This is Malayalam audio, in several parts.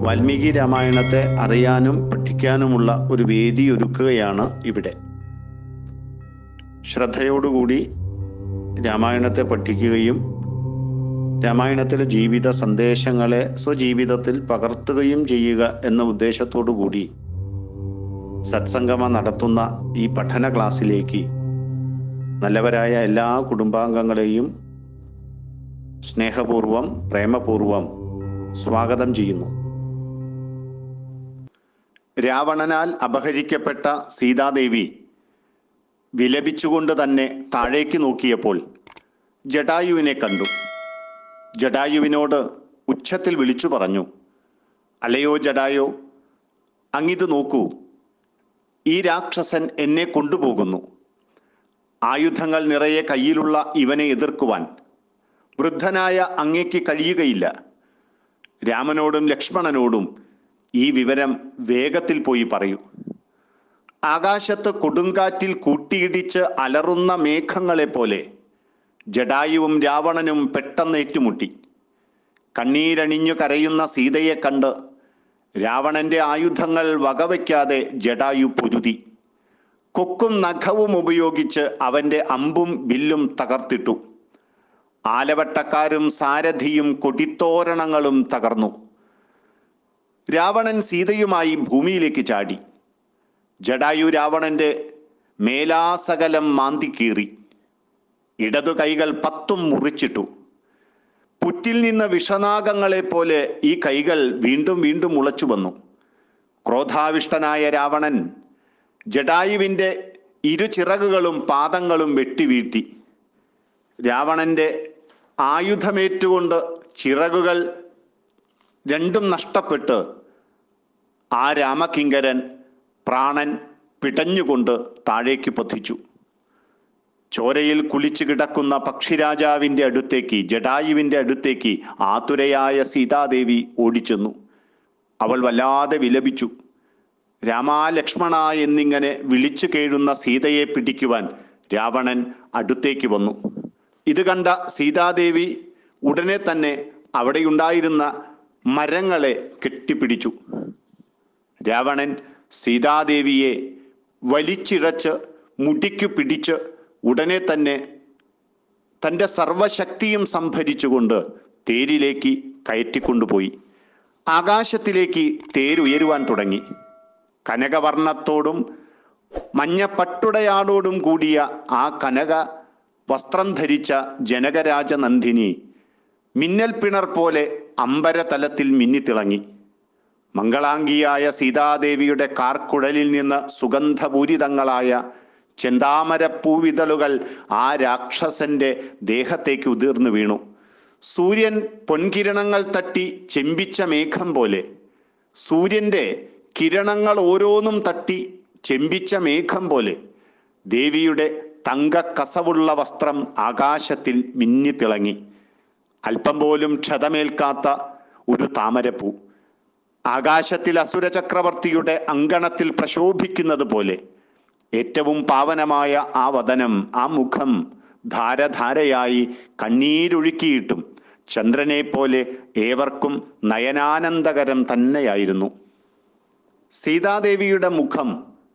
വാൽമീകി രാമായണത്തെ അറിയാനും പഠിക്കാനുമുള്ള ഒരു വേദി ഒരുക്കുകയാണ് ഇവിടെ ശ്രദ്ധയോടുകൂടി രാമായണത്തെ പഠിക്കുകയും രാമായണത്തിലെ ജീവിത സന്ദേശങ്ങളെ സ്വജീവിതത്തിൽ പകർത്തുകയും ചെയ്യുക എന്ന ഉദ്ദേശത്തോടു കൂടി സത്സംഗമ നടത്തുന്ന ഈ പഠന ക്ലാസ്സിലേക്ക് നല്ലവരായ എല്ലാ കുടുംബാംഗങ്ങളെയും സ്നേഹപൂർവം പ്രേമപൂർവം സ്വാഗതം ചെയ്യുന്നു രാവണനാൽ അപഹരിക്കപ്പെട്ട സീതാദേവി വിലപിച്ചുകൊണ്ട് തന്നെ താഴേക്ക് നോക്കിയപ്പോൾ ജടായുവിനെ കണ്ടു ജടായുവിനോട് ഉച്ചത്തിൽ വിളിച്ചു പറഞ്ഞു അലയോ ജടായോ അങ്ങിത് നോക്കൂ ഈ രാക്ഷസൻ എന്നെ കൊണ്ടുപോകുന്നു ആയുധങ്ങൾ നിറയെ കയ്യിലുള്ള ഇവനെ എതിർക്കുവാൻ വൃദ്ധനായ അങ്ങേക്ക് കഴിയുകയില്ല രാമനോടും ലക്ഷ്മണനോടും ഈ വിവരം വേഗത്തിൽ പോയി പറയൂ ആകാശത്ത് കൊടുങ്കാറ്റിൽ കൂട്ടിയിടിച്ച് അലറുന്ന മേഘങ്ങളെ പോലെ ജഡായുവും രാവണനും പെട്ടെന്ന് ഏറ്റുമുട്ടി കണ്ണീരണിഞ്ഞു കരയുന്ന സീതയെ കണ്ട് രാവണന്റെ ആയുധങ്ങൾ വകവയ്ക്കാതെ ജഡായു പൊരുതി കൊക്കും നഖവും ഉപയോഗിച്ച് അവന്റെ അമ്പും വില്ലും തകർത്തിട്ടു ആലവട്ടക്കാരും സാരഥിയും കൊടിത്തോരണങ്ങളും തകർന്നു രാവണൻ സീതയുമായി ഭൂമിയിലേക്ക് ചാടി ജഡായു രാവണന്റെ മേലാസകലം മാന്തിക്കീറി ഇടതു കൈകൾ പത്തും മുറിച്ചിട്ടു പുറ്റിൽ നിന്ന് വിഷനാഗങ്ങളെ പോലെ ഈ കൈകൾ വീണ്ടും വീണ്ടും മുളച്ചു വന്നു ക്രോധാവിഷ്ടനായ രാവണൻ ജഡായുവിൻ്റെ ഇരു ചിറകുകളും പാദങ്ങളും വെട്ടിവീഴ്ത്തി രാവണന്റെ ആയുധമേറ്റുകൊണ്ട് ചിറകുകൾ രണ്ടും നഷ്ടപ്പെട്ട് ആ രാമകിങ്കരൻ പ്രാണൻ പിടഞ്ഞുകൊണ്ട് താഴേക്ക് പതിച്ചു ചോരയിൽ കുളിച്ചു കിടക്കുന്ന പക്ഷിരാജാവിൻ്റെ അടുത്തേക്ക് ജഡായുവിൻ്റെ അടുത്തേക്ക് ആതുരയായ സീതാദേവി ഓടിച്ചെന്നു അവൾ വല്ലാതെ വിലപിച്ചു രാമാ ലക്ഷ്മണ എന്നിങ്ങനെ വിളിച്ചു കേഴുന്ന സീതയെ പിടിക്കുവാൻ രാവണൻ അടുത്തേക്ക് വന്നു ഇത് കണ്ട സീതാദേവി ഉടനെ തന്നെ അവിടെയുണ്ടായിരുന്ന മരങ്ങളെ കെട്ടിപ്പിടിച്ചു രാവണൻ സീതാദേവിയെ വലിച്ചിഴച്ച് മുടിക്കു പിടിച്ച് ഉടനെ തന്നെ തൻ്റെ സർവശക്തിയും സംഭരിച്ചുകൊണ്ട് തേരിലേക്ക് കയറ്റിക്കൊണ്ടുപോയി ആകാശത്തിലേക്ക് തേരുയരുവാൻ തുടങ്ങി കനകവർണ്ണത്തോടും മഞ്ഞപ്പട്ടുടയാടോടും കൂടിയ ആ കനക വസ്ത്രം ധരിച്ച ജനകരാജനന്ദിനി മിന്നൽ പിണർ പോലെ അമ്പരതലത്തിൽ മിന്നിത്തിളങ്ങി മംഗളാംഗിയായ സീതാദേവിയുടെ കാർക്കുഴലിൽ നിന്ന് സുഗന്ധപൂരിതങ്ങളായ ചെന്താമരപ്പൂവിതളുകൾ ആ രാക്ഷസന്റെ ദേഹത്തേക്ക് ഉതിർന്നു വീണു സൂര്യൻ പൊൻകിരണങ്ങൾ തട്ടി ചെമ്പിച്ച മേഘം പോലെ സൂര്യന്റെ കിരണങ്ങൾ ഓരോന്നും തട്ടി ചെമ്പിച്ച മേഘം പോലെ ദേവിയുടെ തങ്ക കസവുള്ള വസ്ത്രം ആകാശത്തിൽ മിന്നിത്തിളങ്ങി അല്പം പോലും ക്ഷതമേൽക്കാത്ത ഒരു താമരപ്പൂ ആകാശത്തിൽ അസുര ചക്രവർത്തിയുടെ അങ്കണത്തിൽ പ്രശോഭിക്കുന്നത് പോലെ ഏറ്റവും പാവനമായ ആ വദനം ആ മുഖം ധാരധാരയായി കണ്ണീരൊഴുക്കിയിട്ടും ചന്ദ്രനെ പോലെ ഏവർക്കും നയനാനന്ദകരം തന്നെയായിരുന്നു സീതാദേവിയുടെ മുഖം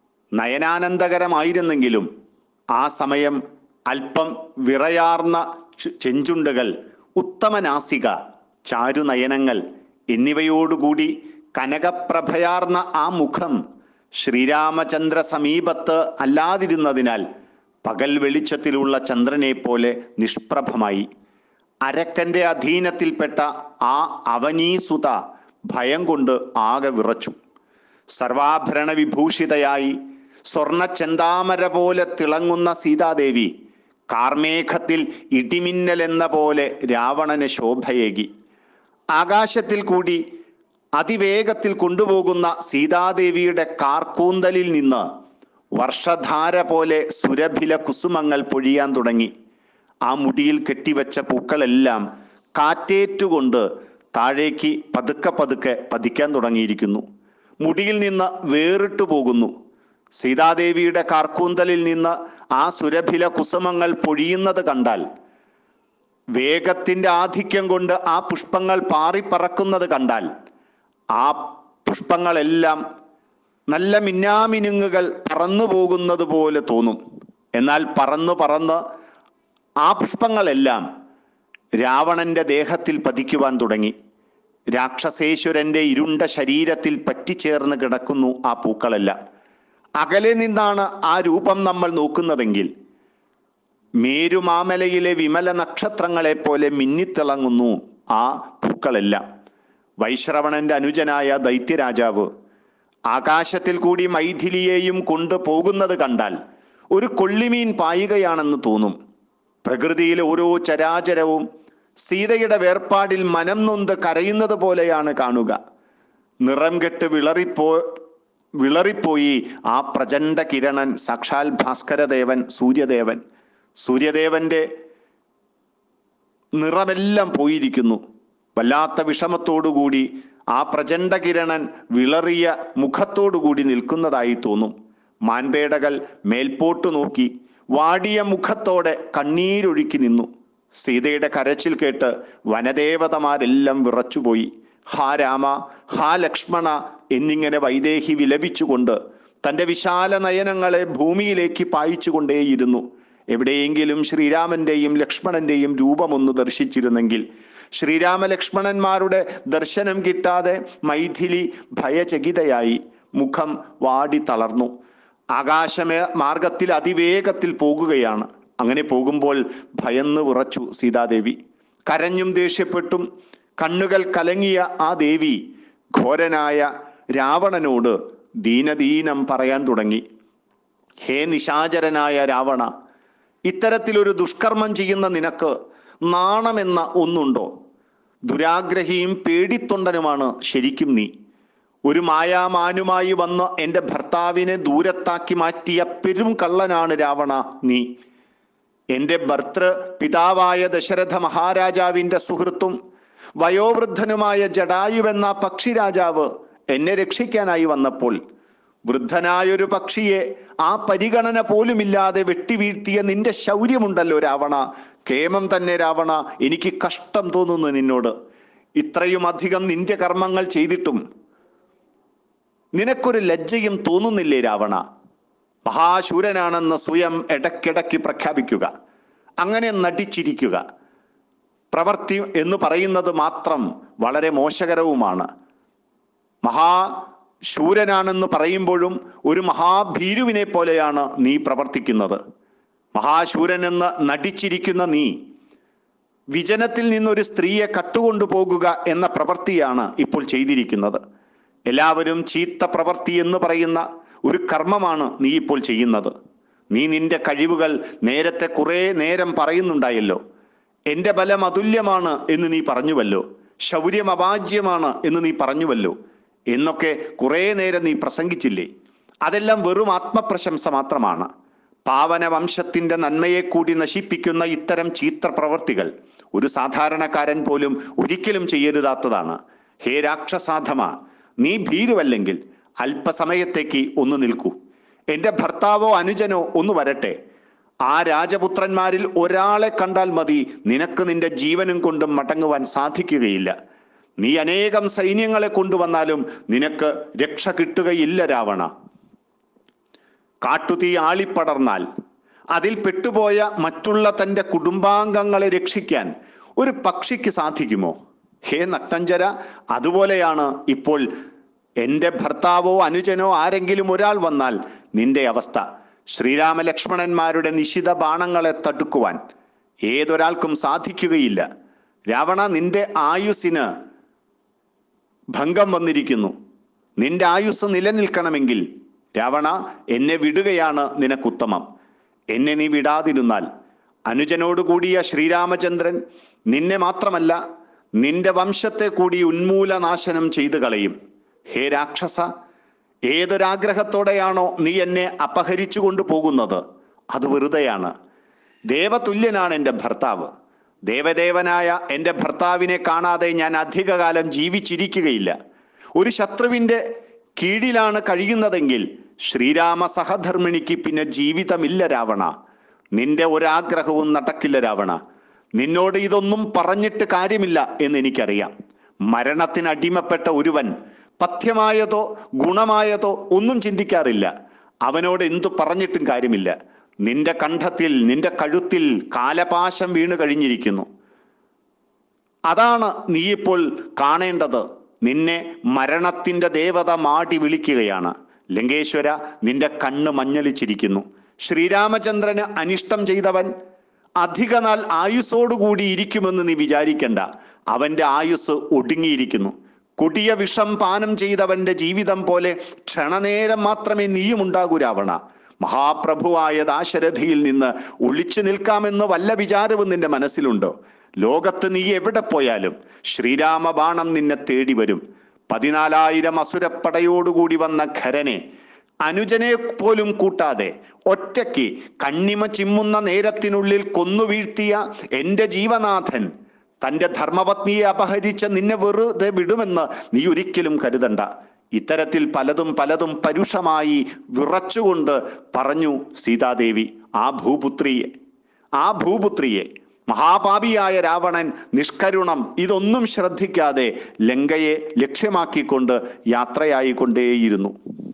നയനാനന്ദകരമായിരുന്നെങ്കിലും ആ സമയം അല്പം വിറയാർന്ന ചു- ചെഞ്ചുണ്ടുകൾ ഉത്തമനാസിക ചാരുനയനങ്ങൾ എന്നിവയോടുകൂടി കനകപ്രഭയാർന്ന ആ മുഖം ശ്രീരാമചന്ദ്ര സമീപത്ത് അല്ലാതിരുന്നതിനാൽ പകൽ വെളിച്ചത്തിലുള്ള ചന്ദ്രനെ പോലെ നിഷ്പ്രഭമായി അരക്കന്റെ അധീനത്തിൽപ്പെട്ട ആ അവനീസുത ഭയം കൊണ്ട് ആകെ വിറച്ചു സർവാഭരണ വിഭൂഷിതയായി സ്വർണ ചെന്താമര പോലെ തിളങ്ങുന്ന സീതാദേവി കാർമേഘത്തിൽ ഇടിമിന്നൽ എന്ന പോലെ രാവണന് ശോഭയേകി ആകാശത്തിൽ കൂടി അതിവേഗത്തിൽ കൊണ്ടുപോകുന്ന സീതാദേവിയുടെ കാർക്കൂന്തലിൽ നിന്ന് വർഷധാര പോലെ സുരഭില കുസുമങ്ങൾ പൊഴിയാൻ തുടങ്ങി ആ മുടിയിൽ കെട്ടിവെച്ച പൂക്കളെല്ലാം കാറ്റേറ്റുകൊണ്ട് താഴേക്ക് പതുക്കെ പതുക്കെ പതിക്കാൻ തുടങ്ങിയിരിക്കുന്നു മുടിയിൽ നിന്ന് വേറിട്ടു പോകുന്നു സീതാദേവിയുടെ കാർക്കൂന്തലിൽ നിന്ന് ആ സുരഭില കുസുമങ്ങൾ പൊഴിയുന്നത് കണ്ടാൽ വേഗത്തിന്റെ ആധിക്യം കൊണ്ട് ആ പുഷ്പങ്ങൾ പാറിപ്പറക്കുന്നത് കണ്ടാൽ ആ പുഷ്പങ്ങളെല്ലാം നല്ല മിന്നാമിനുങ്ങുകൾ പറന്നു പോകുന്നത് പോലെ തോന്നും എന്നാൽ പറന്ന് പറന്ന് ആ പുഷ്പങ്ങളെല്ലാം രാവണന്റെ ദേഹത്തിൽ പതിക്കുവാൻ തുടങ്ങി രാക്ഷസേശ്വരന്റെ ഇരുണ്ട ശരീരത്തിൽ പറ്റിച്ചേർന്ന് കിടക്കുന്നു ആ പൂക്കളെല്ലാം അകലെ നിന്നാണ് ആ രൂപം നമ്മൾ നോക്കുന്നതെങ്കിൽ മേരുമാമലയിലെ വിമല നക്ഷത്രങ്ങളെ പോലെ മിന്നിത്തിളങ്ങുന്നു ആ പൂക്കളെല്ലാം വൈശ്രവണന്റെ അനുജനായ ദൈത്യരാജാവ് ആകാശത്തിൽ കൂടി മൈഥിലിയെയും കൊണ്ട് പോകുന്നത് കണ്ടാൽ ഒരു കൊള്ളിമീൻ പായുകയാണെന്ന് തോന്നും പ്രകൃതിയിലെ ഓരോ ചരാചരവും സീതയുടെ വേർപാടിൽ മനം നൊന്ത് കരയുന്നത് പോലെയാണ് കാണുക നിറം കെട്ട് വിളറിപ്പോ വിളറിപ്പോയി ആ പ്രചണ്ഡ കിരണൻ സാക്ഷാൽ ഭാസ്കരദേവൻ സൂര്യദേവൻ സൂര്യദേവന്റെ നിറമെല്ലാം പോയിരിക്കുന്നു വല്ലാത്ത വിഷമത്തോടുകൂടി ആ പ്രചണ്ഡ കിരണൻ വിളറിയ മുഖത്തോടുകൂടി നിൽക്കുന്നതായി തോന്നും മാൻപേടകൾ മേൽപോട്ട് നോക്കി വാടിയ മുഖത്തോടെ കണ്ണീരൊഴുക്കി നിന്നു സീതയുടെ കരച്ചിൽ കേട്ട് വനദേവതമാരെല്ലാം വിറച്ചുപോയി ഹാ രാമ ഹാ ലക്ഷ്മണ എന്നിങ്ങനെ വൈദേഹി വിലപിച്ചുകൊണ്ട് തൻ്റെ വിശാല നയനങ്ങളെ ഭൂമിയിലേക്ക് പായിച്ചുകൊണ്ടേയിരുന്നു എവിടെയെങ്കിലും ശ്രീരാമന്റെയും ലക്ഷ്മണന്റെയും രൂപമൊന്ന് ദർശിച്ചിരുന്നെങ്കിൽ ശ്രീരാമ ലക്ഷ്മണന്മാരുടെ ദർശനം കിട്ടാതെ മൈഥിലി ഭയചകിതയായി മുഖം വാടി തളർന്നു ആകാശമേ മാർഗത്തിൽ അതിവേഗത്തിൽ പോകുകയാണ് അങ്ങനെ പോകുമ്പോൾ ഭയന്ന് വിറച്ചു സീതാദേവി കരഞ്ഞും ദേഷ്യപ്പെട്ടും കണ്ണുകൾ കലങ്ങിയ ആ ദേവി ഘോരനായ രാവണനോട് ദീനദീനം പറയാൻ തുടങ്ങി ഹേ നിശാചരനായ രാവണ ഇത്തരത്തിലൊരു ദുഷ്കർമ്മം ചെയ്യുന്ന നിനക്ക് നാണമെന്ന ഒന്നുണ്ടോ ദുരാഗ്രഹിയും പേടിത്തൊണ്ടനുമാണ് ശരിക്കും നീ ഒരു മായാമാനുമായി വന്ന് എൻ്റെ ഭർത്താവിനെ ദൂരത്താക്കി മാറ്റിയ പെരും കള്ളനാണ് രാവണ നീ എൻ്റെ ഭർത്തൃ പിതാവായ ദശരഥ മഹാരാജാവിൻ്റെ സുഹൃത്തും വയോവൃദ്ധനുമായ ജഡായുവെന്ന പക്ഷിരാജാവ് എന്നെ രക്ഷിക്കാനായി വന്നപ്പോൾ വൃദ്ധനായൊരു പക്ഷിയെ ആ പരിഗണന പോലുമില്ലാതെ വെട്ടിവീഴ്ത്തിയ നിന്റെ ശൗര്യമുണ്ടല്ലോ രാവണ കേമം തന്നെ രാവണ എനിക്ക് കഷ്ടം തോന്നുന്നു നിന്നോട് ഇത്രയും അധികം നിന്റെ കർമ്മങ്ങൾ ചെയ്തിട്ടും നിനക്കൊരു ലജ്ജയും തോന്നുന്നില്ലേ രാവണ മഹാശൂരനാണെന്ന് സ്വയം ഇടയ്ക്കിടയ്ക്ക് പ്രഖ്യാപിക്കുക അങ്ങനെ നടിച്ചിരിക്കുക പ്രവർത്തി എന്ന് പറയുന്നത് മാത്രം വളരെ മോശകരവുമാണ് മഹാശൂരനാണെന്ന് പറയുമ്പോഴും ഒരു മഹാഭീരുവിനെ പോലെയാണ് നീ പ്രവർത്തിക്കുന്നത് മഹാശൂരനെന്ന് നടിച്ചിരിക്കുന്ന നീ വിജനത്തിൽ നിന്നൊരു സ്ത്രീയെ കട്ടുകൊണ്ടു പോകുക എന്ന പ്രവൃത്തിയാണ് ഇപ്പോൾ ചെയ്തിരിക്കുന്നത് എല്ലാവരും ചീത്ത പ്രവൃത്തി എന്ന് പറയുന്ന ഒരു കർമ്മമാണ് നീ ഇപ്പോൾ ചെയ്യുന്നത് നീ നിന്റെ കഴിവുകൾ നേരത്തെ കുറേ നേരം പറയുന്നുണ്ടായല്ലോ എൻ്റെ ബലം അതുല്യമാണ് എന്ന് നീ പറഞ്ഞുവല്ലോ ശൗര്യം അവാജ്യമാണ് എന്ന് നീ പറഞ്ഞുവല്ലോ എന്നൊക്കെ കുറേ നേരം നീ പ്രസംഗിച്ചില്ലേ അതെല്ലാം വെറും ആത്മപ്രശംസ മാത്രമാണ് പാവന വംശത്തിന്റെ നന്മയെ കൂടി നശിപ്പിക്കുന്ന ഇത്തരം ചീത്ത പ്രവർത്തികൾ ഒരു സാധാരണക്കാരൻ പോലും ഒരിക്കലും ചെയ്യരുതാത്തതാണ് ഹേ രാക്ഷസാധമ നീ ഭീരുവല്ലെങ്കിൽ അല്പസമയത്തേക്ക് ഒന്ന് നിൽക്കൂ എൻ്റെ ഭർത്താവോ അനുജനോ ഒന്ന് വരട്ടെ ആ രാജപുത്രന്മാരിൽ ഒരാളെ കണ്ടാൽ മതി നിനക്ക് നിന്റെ ജീവനും കൊണ്ടും മടങ്ങുവാൻ സാധിക്കുകയില്ല നീ അനേകം സൈന്യങ്ങളെ കൊണ്ടുവന്നാലും നിനക്ക് രക്ഷ കിട്ടുകയില്ല രാവണ കാട്ടുതീ ആളിപ്പടർന്നാൽ അതിൽ പെട്ടുപോയ മറ്റുള്ള തൻ്റെ കുടുംബാംഗങ്ങളെ രക്ഷിക്കാൻ ഒരു പക്ഷിക്ക് സാധിക്കുമോ ഹേ നക്തഞ്ചര അതുപോലെയാണ് ഇപ്പോൾ എൻ്റെ ഭർത്താവോ അനുജനോ ആരെങ്കിലും ഒരാൾ വന്നാൽ നിന്റെ അവസ്ഥ ശ്രീരാമ ലക്ഷ്മണന്മാരുടെ നിശിത ബാണങ്ങളെ തടുക്കുവാൻ ഏതൊരാൾക്കും സാധിക്കുകയില്ല രാവണ നിന്റെ ആയുസ്സിന് ഭംഗം വന്നിരിക്കുന്നു നിന്റെ ആയുസ് നിലനിൽക്കണമെങ്കിൽ രാവണ എന്നെ വിടുകയാണ് നിനക്കുത്തമം എന്നെ നീ വിടാതിരുന്നാൽ അനുജനോടുകൂടിയ ശ്രീരാമചന്ദ്രൻ നിന്നെ മാത്രമല്ല നിന്റെ വംശത്തെ കൂടി ഉന്മൂലനാശനം ചെയ്തു കളയും ഹേ രാക്ഷസ ഏതൊരാഗ്രഹത്തോടെയാണോ നീ എന്നെ അപഹരിച്ചു കൊണ്ടുപോകുന്നത് അത് വെറുതെയാണ് ദേവതുല്യനാണ് എൻ്റെ ഭർത്താവ് ദേവദേവനായ എൻ്റെ ഭർത്താവിനെ കാണാതെ ഞാൻ അധികകാലം ജീവിച്ചിരിക്കുകയില്ല ഒരു ശത്രുവിൻ്റെ കീഴിലാണ് കഴിയുന്നതെങ്കിൽ ശ്രീരാമ സഹധർമ്മിണിക്ക് പിന്നെ ജീവിതമില്ല രാവണ നിന്റെ ഒരാഗ്രഹവും നടക്കില്ല രാവണ നിന്നോട് ഇതൊന്നും പറഞ്ഞിട്ട് കാര്യമില്ല എന്ന് എനിക്കറിയാം മരണത്തിന് അടിമപ്പെട്ട ഒരുവൻ പഥ്യമായതോ ഗുണമായതോ ഒന്നും ചിന്തിക്കാറില്ല അവനോട് എന്തു പറഞ്ഞിട്ടും കാര്യമില്ല നിന്റെ കണ്ഠത്തിൽ നിന്റെ കഴുത്തിൽ കാലപാശം വീണു കഴിഞ്ഞിരിക്കുന്നു അതാണ് നീ ഇപ്പോൾ കാണേണ്ടത് നിന്നെ മരണത്തിന്റെ ദേവത മാടി വിളിക്കുകയാണ് ലങ്കേശ്വര നിന്റെ കണ്ണ് മഞ്ഞളിച്ചിരിക്കുന്നു ശ്രീരാമചന്ദ്രന് അനിഷ്ടം ചെയ്തവൻ അധിക നാൾ ആയുസ്സോടുകൂടി ഇരിക്കുമെന്ന് നീ വിചാരിക്കണ്ട അവന്റെ ആയുസ് ഒടുങ്ങിയിരിക്കുന്നു കൊടിയ വിഷം പാനം ചെയ്തവന്റെ ജീവിതം പോലെ ക്ഷണനേരം മാത്രമേ നീയും ഉണ്ടാകൂ രാവണ മഹാപ്രഭുവായ ദാശരഥിയിൽ നിന്ന് ഒളിച്ചു നിൽക്കാമെന്ന് വല്ല വിചാരവും നിന്റെ മനസ്സിലുണ്ടോ ലോകത്ത് നീ എവിടെ പോയാലും ശ്രീരാമ ബാണം നിന്നെ തേടി വരും പതിനാലായിരം അസുരപ്പടയോടുകൂടി വന്ന ഖരനെ അനുജനെ പോലും കൂട്ടാതെ ഒറ്റയ്ക്ക് കണ്ണിമ ചിമ്മുന്ന നേരത്തിനുള്ളിൽ കൊന്നു വീഴ്ത്തിയ എൻ്റെ ജീവനാഥൻ തൻ്റെ ധർമ്മപത്നിയെ അപഹരിച്ച നിന്നെ വെറുതെ വിടുമെന്ന് നീ ഒരിക്കലും കരുതണ്ട ഇത്തരത്തിൽ പലതും പലതും പരുഷമായി വിറച്ചുകൊണ്ട് പറഞ്ഞു സീതാദേവി ആ ഭൂപുത്രിയെ ആ ഭൂപുത്രിയെ മഹാപാപിയായ രാവണൻ നിഷ്കരുണം ഇതൊന്നും ശ്രദ്ധിക്കാതെ ലങ്കയെ ലക്ഷ്യമാക്കിക്കൊണ്ട് യാത്രയായിക്കൊണ്ടേയിരുന്നു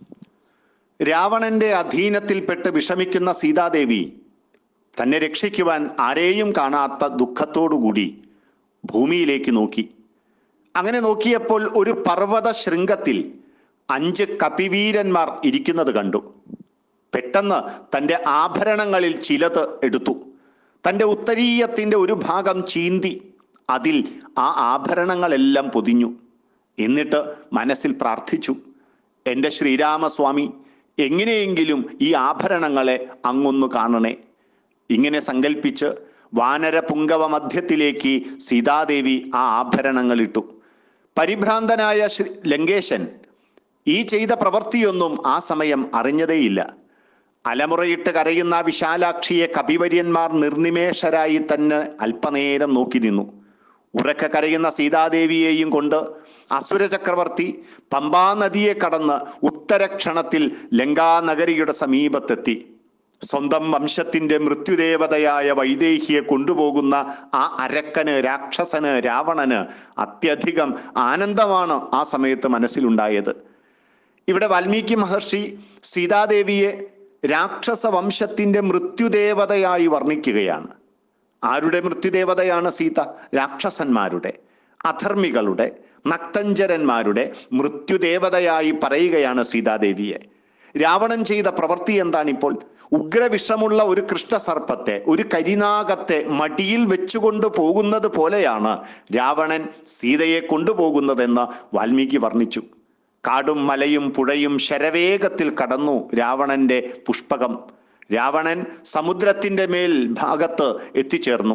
രാവണന്റെ അധീനത്തിൽപ്പെട്ട് വിഷമിക്കുന്ന സീതാദേവി തന്നെ രക്ഷിക്കുവാൻ ആരെയും കാണാത്ത ദുഃഖത്തോടുകൂടി ഭൂമിയിലേക്ക് നോക്കി അങ്ങനെ നോക്കിയപ്പോൾ ഒരു പർവ്വത ശൃംഗത്തിൽ അഞ്ച് കപിവീരന്മാർ ഇരിക്കുന്നത് കണ്ടു പെട്ടെന്ന് തൻ്റെ ആഭരണങ്ങളിൽ ചിലത് എടുത്തു തൻ്റെ ഉത്തരീയത്തിൻ്റെ ഒരു ഭാഗം ചീന്തി അതിൽ ആ ആഭരണങ്ങളെല്ലാം പൊതിഞ്ഞു എന്നിട്ട് മനസ്സിൽ പ്രാർത്ഥിച്ചു എൻ്റെ ശ്രീരാമസ്വാമി എങ്ങനെയെങ്കിലും ഈ ആഭരണങ്ങളെ അങ്ങൊന്നു കാണണേ ഇങ്ങനെ സങ്കൽപ്പിച്ച് വാനര പുങ്കവ മധ്യത്തിലേക്ക് സീതാദേവി ആ ആഭരണങ്ങൾ ഇട്ടു പരിഭ്രാന്തനായ ശ്രീ ലങ്കേശൻ ഈ ചെയ്ത പ്രവൃത്തിയൊന്നും ആ സമയം അറിഞ്ഞതേയില്ല അലമുറയിട്ട് കരയുന്ന ആ വിശാലാക്ഷിയെ കപിവര്യന്മാർ നിർനിമേഷരായി തന്നെ അല്പനേരം നോക്കി നിന്നു ഉറക്കെ കരയുന്ന സീതാദേവിയെയും കൊണ്ട് അസുര ചക്രവർത്തി പമ്പാ നദിയെ കടന്ന് ഉത്തരക്ഷണത്തിൽ ലങ്കാനഗരിയുടെ സമീപത്തെത്തി സ്വന്തം വംശത്തിന്റെ മൃത്യുദേവതയായ വൈദേഹിയെ കൊണ്ടുപോകുന്ന ആ അരക്കന് രാക്ഷസന് രാവണന് അത്യധികം ആനന്ദമാണ് ആ സമയത്ത് മനസ്സിലുണ്ടായത് ഇവിടെ വാൽമീകി മഹർഷി സീതാദേവിയെ രാക്ഷസ വംശത്തിന്റെ മൃത്യുദേവതയായി വർണ്ണിക്കുകയാണ് ആരുടെ മൃത്യുദേവതയാണ് സീത രാക്ഷസന്മാരുടെ അധർമ്മികളുടെ നക്തഞ്ചരന്മാരുടെ മൃത്യുദേവതയായി പറയുകയാണ് സീതാദേവിയെ രാവണൻ ചെയ്ത പ്രവൃത്തി എന്താണിപ്പോൾ ഉഗ്രവിഷമുള്ള ഒരു കൃഷ്ണസർപ്പത്തെ ഒരു കരിനാഗത്തെ മടിയിൽ വെച്ചുകൊണ്ട് പോകുന്നത് പോലെയാണ് രാവണൻ സീതയെ കൊണ്ടുപോകുന്നതെന്ന് വാൽമീകി വർണ്ണിച്ചു കാടും മലയും പുഴയും ശരവേഗത്തിൽ കടന്നു രാവണന്റെ പുഷ്പകം രാവണൻ സമുദ്രത്തിന്റെ മേൽ ഭാഗത്ത് എത്തിച്ചേർന്നു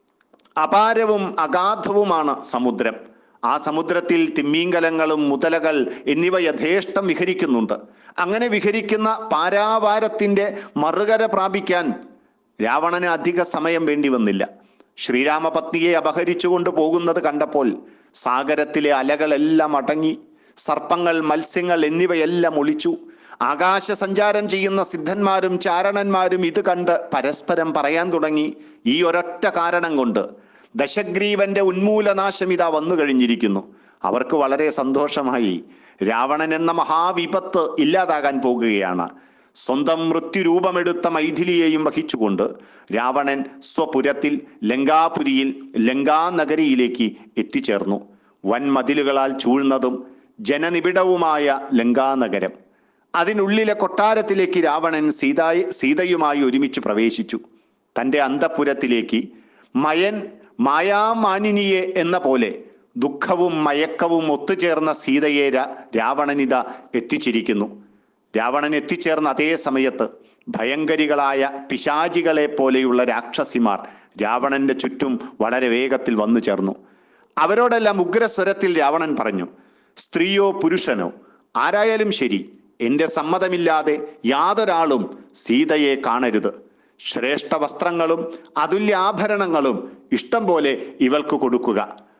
അപാരവും അഗാധവുമാണ് സമുദ്രം ആ സമുദ്രത്തിൽ തിമ്മീങ്കലങ്ങളും മുതലകൾ എന്നിവ യഥേഷ്ടം വിഹരിക്കുന്നുണ്ട് അങ്ങനെ വിഹരിക്കുന്ന പാരാവാരത്തിന്റെ മറുകര പ്രാപിക്കാൻ രാവണന് അധിക സമയം വേണ്ടി വന്നില്ല ശ്രീരാമപത്നിയെ അപഹരിച്ചുകൊണ്ട് പോകുന്നത് കണ്ടപ്പോൾ സാഗരത്തിലെ അലകളെല്ലാം അടങ്ങി സർപ്പങ്ങൾ മത്സ്യങ്ങൾ എന്നിവയെല്ലാം ഒളിച്ചു ആകാശ സഞ്ചാരം ചെയ്യുന്ന സിദ്ധന്മാരും ചാരണന്മാരും ഇത് കണ്ട് പരസ്പരം പറയാൻ തുടങ്ങി ഈ ഒരൊറ്റ കാരണം കൊണ്ട് ദശഗ്രീവന്റെ ഉന്മൂലനാശം ഇതാ വന്നു കഴിഞ്ഞിരിക്കുന്നു അവർക്ക് വളരെ സന്തോഷമായി രാവണൻ എന്ന മഹാവിപത്ത് ഇല്ലാതാകാൻ പോകുകയാണ് സ്വന്തം മൃത്യുരൂപമെടുത്ത മൈഥിലിയെയും വഹിച്ചുകൊണ്ട് രാവണൻ സ്വപുരത്തിൽ ലങ്കാപുരിയിൽ ലങ്കാനഗരിയിലേക്ക് എത്തിച്ചേർന്നു വൻമതിലുകളാൽ ചൂഴ്ന്നതും ജനനിബിഡവുമായ ലങ്കാനഗരം അതിനുള്ളിലെ കൊട്ടാരത്തിലേക്ക് രാവണൻ സീതായി സീതയുമായി ഒരുമിച്ച് പ്രവേശിച്ചു തൻ്റെ അന്തപുരത്തിലേക്ക് മയൻ മായാമാനിനിയെ എന്ന പോലെ ദുഃഖവും മയക്കവും ഒത്തുചേർന്ന സീതയെ രാ രാവണനിത എത്തിച്ചിരിക്കുന്നു രാവണൻ എത്തിച്ചേർന്ന അതേ സമയത്ത് ഭയങ്കരികളായ പിശാചികളെ പോലെയുള്ള രാക്ഷസിമാർ രാവണന്റെ ചുറ്റും വളരെ വേഗത്തിൽ വന്നു ചേർന്നു അവരോടെല്ലാം ഉഗ്രസ്വരത്തിൽ രാവണൻ പറഞ്ഞു സ്ത്രീയോ പുരുഷനോ ആരായാലും ശരി എൻ്റെ സമ്മതമില്ലാതെ യാതൊരാളും സീതയെ കാണരുത് ശ്രേഷ്ഠ വസ്ത്രങ്ങളും അതുല്യ ആഭരണങ്ങളും ഇഷ്ടം പോലെ ഇവൾക്ക് കൊടുക്കുക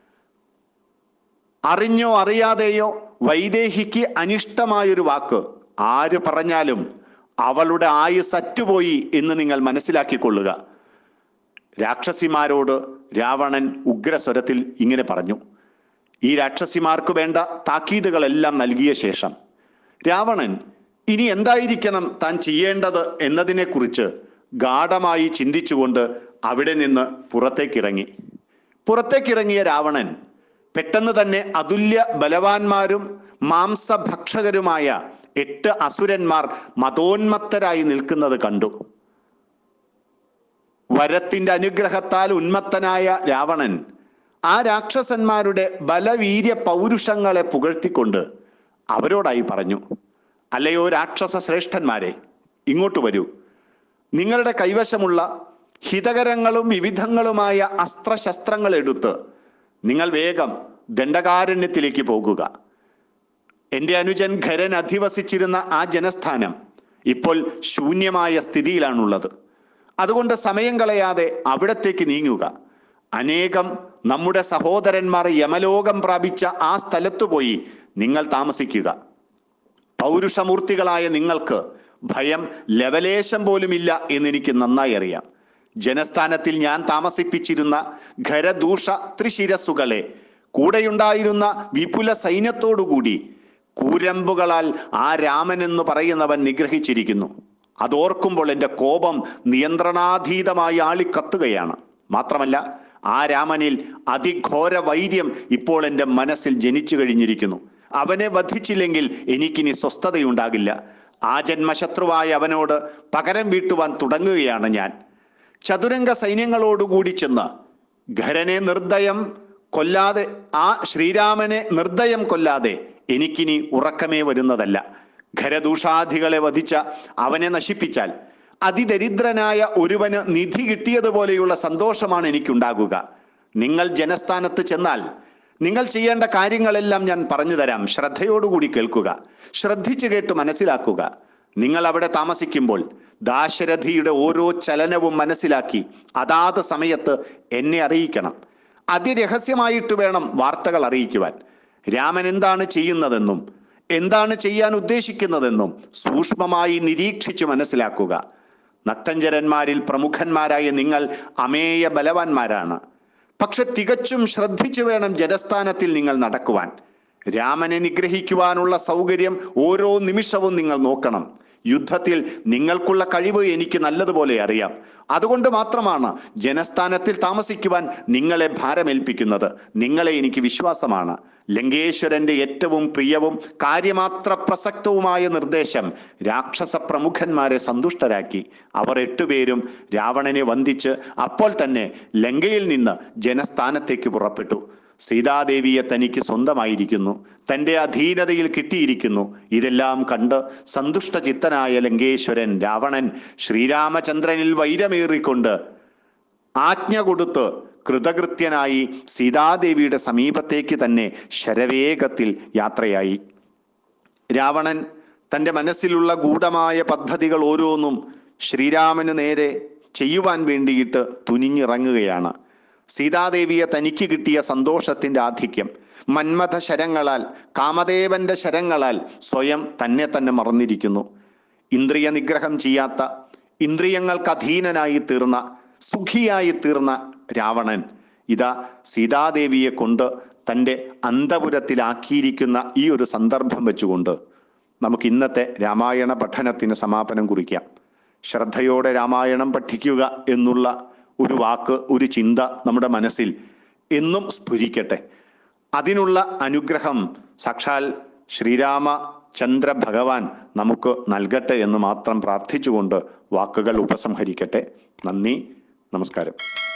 അറിഞ്ഞോ അറിയാതെയോ വൈദേഹിക്ക് അനിഷ്ടമായൊരു വാക്ക് ആര് പറഞ്ഞാലും അവളുടെ ആയുസ് അറ്റുപോയി എന്ന് നിങ്ങൾ മനസ്സിലാക്കിക്കൊള്ളുക രാക്ഷസിമാരോട് രാവണൻ ഉഗ്രസ്വരത്തിൽ ഇങ്ങനെ പറഞ്ഞു ഈ രാക്ഷസിമാർക്ക് വേണ്ട താക്കീതുകളെല്ലാം നൽകിയ ശേഷം രാവണൻ ഇനി എന്തായിരിക്കണം താൻ ചെയ്യേണ്ടത് എന്നതിനെക്കുറിച്ച് ഗാഠമായി ചിന്തിച്ചുകൊണ്ട് അവിടെ നിന്ന് പുറത്തേക്കിറങ്ങി പുറത്തേക്കിറങ്ങിയ രാവണൻ പെട്ടെന്ന് തന്നെ അതുല്യ ബലവാന്മാരും മാംസഭക്ഷകരുമായ എട്ട് അസുരന്മാർ മതോന്മത്തരായി നിൽക്കുന്നത് കണ്ടു വരത്തിന്റെ അനുഗ്രഹത്താൽ ഉന്മത്തനായ രാവണൻ ആ രാക്ഷസന്മാരുടെ ബലവീര്യ പൗരുഷങ്ങളെ പുകഴ്ത്തിക്കൊണ്ട് അവരോടായി പറഞ്ഞു അല്ലയോ രാക്ഷസ ശ്രേഷ്ഠന്മാരെ ഇങ്ങോട്ട് വരൂ നിങ്ങളുടെ കൈവശമുള്ള ഹിതകരങ്ങളും വിവിധങ്ങളുമായ അസ്ത്രശസ്ത്രങ്ങൾ എടുത്ത് നിങ്ങൾ വേഗം ദണ്ഡകാരണ്യത്തിലേക്ക് പോകുക എൻ്റെ അനുജൻ ഖരൻ അധിവസിച്ചിരുന്ന ആ ജനസ്ഥാനം ഇപ്പോൾ ശൂന്യമായ സ്ഥിതിയിലാണുള്ളത് അതുകൊണ്ട് സമയം കളയാതെ അവിടത്തേക്ക് നീങ്ങുക അനേകം നമ്മുടെ സഹോദരന്മാർ യമലോകം പ്രാപിച്ച ആ സ്ഥലത്തു പോയി നിങ്ങൾ താമസിക്കുക പൗരുഷമൂർത്തികളായ നിങ്ങൾക്ക് ഭയം ലവലേശം പോലുമില്ല എന്നെനിക്ക് നന്നായി അറിയാം ജനസ്ഥാനത്തിൽ ഞാൻ താമസിപ്പിച്ചിരുന്ന ഖരദൂഷ ത്രിശിരസ്സുകളെ കൂടെയുണ്ടായിരുന്ന വിപുല സൈന്യത്തോടുകൂടി കൂരമ്പുകളാൽ ആ രാമൻ എന്ന് പറയുന്നവൻ നിഗ്രഹിച്ചിരിക്കുന്നു അതോർക്കുമ്പോൾ എൻ്റെ കോപം നിയന്ത്രണാതീതമായി ആളിക്കത്തുകയാണ് മാത്രമല്ല ആ രാമനിൽ അതിഘോര വൈര്യം ഇപ്പോൾ എൻ്റെ മനസ്സിൽ ജനിച്ചു കഴിഞ്ഞിരിക്കുന്നു അവനെ വധിച്ചില്ലെങ്കിൽ എനിക്കിനി സ്വസ്ഥതയുണ്ടാകില്ല ആ ജന്മശത്രുവായ അവനോട് പകരം വീട്ടുവാൻ തുടങ്ങുകയാണ് ഞാൻ ചതുരംഗ സൈന്യങ്ങളോടുകൂടി ചെന്ന് ഖരനെ നിർദ്ദയം കൊല്ലാതെ ആ ശ്രീരാമനെ നിർദ്ദയം കൊല്ലാതെ എനിക്കിനി ഉറക്കമേ വരുന്നതല്ല ഖരദൂഷാധികളെ വധിച്ച അവനെ നശിപ്പിച്ചാൽ അതിദരിദ്രനായ ഒരുവന് നിധി കിട്ടിയതുപോലെയുള്ള സന്തോഷമാണ് എനിക്കുണ്ടാകുക നിങ്ങൾ ജനസ്ഥാനത്ത് ചെന്നാൽ നിങ്ങൾ ചെയ്യേണ്ട കാര്യങ്ങളെല്ലാം ഞാൻ പറഞ്ഞു തരാം ശ്രദ്ധയോടുകൂടി കേൾക്കുക ശ്രദ്ധിച്ചു കേട്ട് മനസ്സിലാക്കുക നിങ്ങൾ അവിടെ താമസിക്കുമ്പോൾ ദാശരഥിയുടെ ഓരോ ചലനവും മനസ്സിലാക്കി അതാത് സമയത്ത് എന്നെ അറിയിക്കണം അതിരഹസ്യമായിട്ട് വേണം വാർത്തകൾ അറിയിക്കുവാൻ രാമൻ എന്താണ് ചെയ്യുന്നതെന്നും എന്താണ് ചെയ്യാൻ ഉദ്ദേശിക്കുന്നതെന്നും സൂക്ഷ്മമായി നിരീക്ഷിച്ച് മനസ്സിലാക്കുക നക്തഞ്ചരന്മാരിൽ പ്രമുഖന്മാരായ നിങ്ങൾ അമേയ ബലവാന്മാരാണ് പക്ഷെ തികച്ചും ശ്രദ്ധിച്ചു വേണം ജനസ്ഥാനത്തിൽ നിങ്ങൾ നടക്കുവാൻ രാമനെ നിഗ്രഹിക്കുവാനുള്ള സൗകര്യം ഓരോ നിമിഷവും നിങ്ങൾ നോക്കണം യുദ്ധത്തിൽ നിങ്ങൾക്കുള്ള കഴിവ് എനിക്ക് നല്ലതുപോലെ അറിയാം അതുകൊണ്ട് മാത്രമാണ് ജനസ്ഥാനത്തിൽ താമസിക്കുവാൻ നിങ്ങളെ ഭാരമേൽപ്പിക്കുന്നത് നിങ്ങളെ എനിക്ക് വിശ്വാസമാണ് ലങ്കേശ്വരന്റെ ഏറ്റവും പ്രിയവും കാര്യമാത്ര പ്രസക്തവുമായ നിർദ്ദേശം രാക്ഷസ പ്രമുഖന്മാരെ സന്തുഷ്ടരാക്കി അവർ എട്ടുപേരും രാവണനെ വന്ദിച്ച് അപ്പോൾ തന്നെ ലങ്കയിൽ നിന്ന് ജനസ്ഥാനത്തേക്ക് പുറപ്പെട്ടു സീതാദേവിയെ തനിക്ക് സ്വന്തമായിരിക്കുന്നു തൻ്റെ അധീനതയിൽ കിട്ടിയിരിക്കുന്നു ഇതെല്ലാം കണ്ട് സന്തുഷ്ടചിത്തനായ ലങ്കേശ്വരൻ രാവണൻ ശ്രീരാമചന്ദ്രനിൽ വൈരമേറിക്കൊണ്ട് ആജ്ഞ കൊടുത്ത് കൃതകൃത്യനായി സീതാദേവിയുടെ സമീപത്തേക്ക് തന്നെ ശരവേഗത്തിൽ യാത്രയായി രാവണൻ തൻ്റെ മനസ്സിലുള്ള ഗൂഢമായ പദ്ധതികൾ ഓരോന്നും ശ്രീരാമന് നേരെ ചെയ്യുവാൻ വേണ്ടിയിട്ട് തുനിഞ്ഞിറങ്ങുകയാണ് സീതാദേവിയെ തനിക്ക് കിട്ടിയ സന്തോഷത്തിൻ്റെ ആധിക്യം മന്മഥ ശരങ്ങളാൽ കാമദേവന്റെ ശരങ്ങളാൽ സ്വയം തന്നെ തന്നെ മറന്നിരിക്കുന്നു ഇന്ദ്രിയ നിഗ്രഹം ചെയ്യാത്ത ഇന്ദ്രിയങ്ങൾക്ക് അധീനനായി തീർന്ന സുഖിയായി തീർന്ന രാവണൻ ഇതാ സീതാദേവിയെ കൊണ്ട് തൻ്റെ അന്തപുരത്തിലാക്കിയിരിക്കുന്ന ഈ ഒരു സന്ദർഭം വെച്ചുകൊണ്ട് നമുക്ക് ഇന്നത്തെ രാമായണ പഠനത്തിന് സമാപനം കുറിക്കാം ശ്രദ്ധയോടെ രാമായണം പഠിക്കുക എന്നുള്ള ഒരു വാക്ക് ഒരു ചിന്ത നമ്മുടെ മനസ്സിൽ എന്നും സ്ഫുരിക്കട്ടെ അതിനുള്ള അനുഗ്രഹം സാക്ഷാൽ ശ്രീരാമചന്ദ്ര ഭഗവാൻ നമുക്ക് നൽകട്ടെ എന്ന് മാത്രം പ്രാർത്ഥിച്ചുകൊണ്ട് വാക്കുകൾ ഉപസംഹരിക്കട്ടെ നന്ദി നമസ്കാരം